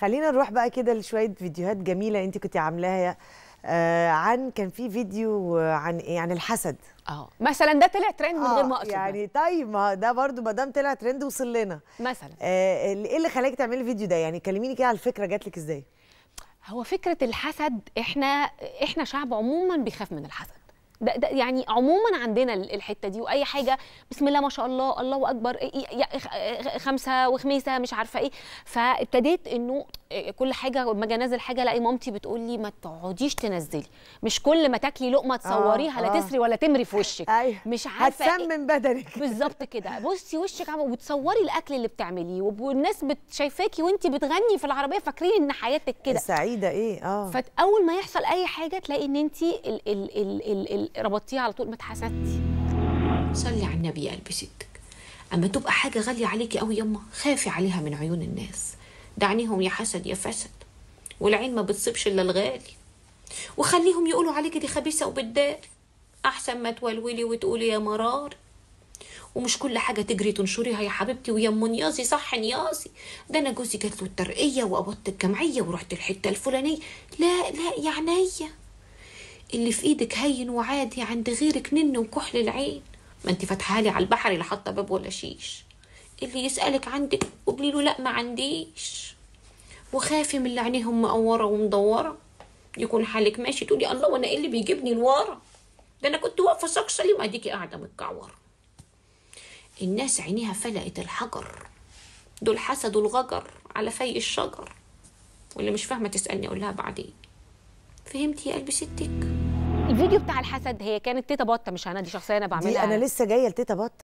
خلينا نروح بقى كده لشويه فيديوهات جميله انت كنت عاملاها آه عن كان في فيديو عن ايه عن الحسد اه مثلا ده طلع ترند من غير ما اقصد يعني طيب ما ده برضو ما دام طلع ترند وصل لنا مثلا آه ايه اللي خلاكي تعملي الفيديو ده يعني كلميني كده على الفكره جات لك ازاي هو فكره الحسد احنا احنا شعب عموما بيخاف من الحسد ده, ده يعني عموما عندنا الحته دي واي حاجه بسم الله ما شاء الله الله اكبر خمسه وخميسه مش عارفه ايه فابتديت انه كل حاجه لما اجي انزل حاجه الاقي مامتي بتقول لي ما تقعديش تنزلي مش كل ما تاكلي لقمه تصوريها آه لا آه. تسري ولا تمري في وشك أيوة. مش عارفه هتسمم بدنك بالظبط كده بصي وشك عم وتصوري الاكل اللي بتعمليه والناس شايفاكي وانت بتغني في العربيه فاكرين ان حياتك كده سعيده ايه اه فاول ما يحصل اي حاجه تلاقي ان انت ربطتيها على طول ما اتحسدتي صلي على النبي يا قلبي ستك اما تبقى حاجه غاليه عليكي قوي يما خافي عليها من عيون الناس دعنيهم يا حسد يا فسد والعين ما بتصيبش الا الغالي وخليهم يقولوا عليكي دي خبيثه وبتداري احسن ما تولولي وتقولي يا مرار ومش كل حاجة تجري تنشريها يا حبيبتي ويا ام نيازي صح نيازي ده انا جوزي جات له الترقية وقبضت الجمعية ورحت الحتة الفلانية لا لا يا عينيا اللي في ايدك هين وعادي عند غيرك نن وكحل العين ما انت فاتحه لي على البحر لا حاطه باب ولا شيش اللي يسالك عندك قولي له لا ما عنديش وخافي من اللي عينيهم مقوره ومدوره يكون حالك ماشي تقولي الله وانا ايه اللي بيجيبني لورا ده انا كنت واقفه سكسلي ما اديكي قاعده متكعوره الناس عينيها فلقت الحجر دول حسدوا الغجر على في الشجر واللي مش فاهمه تسالني اقول لها بعدين فهمتي يا قلبي ستك الفيديو بتاع الحسد هي كانت تيتا بطه مش انا دي شخصيه انا بعملها دي انا لسه جايه لتيتا بط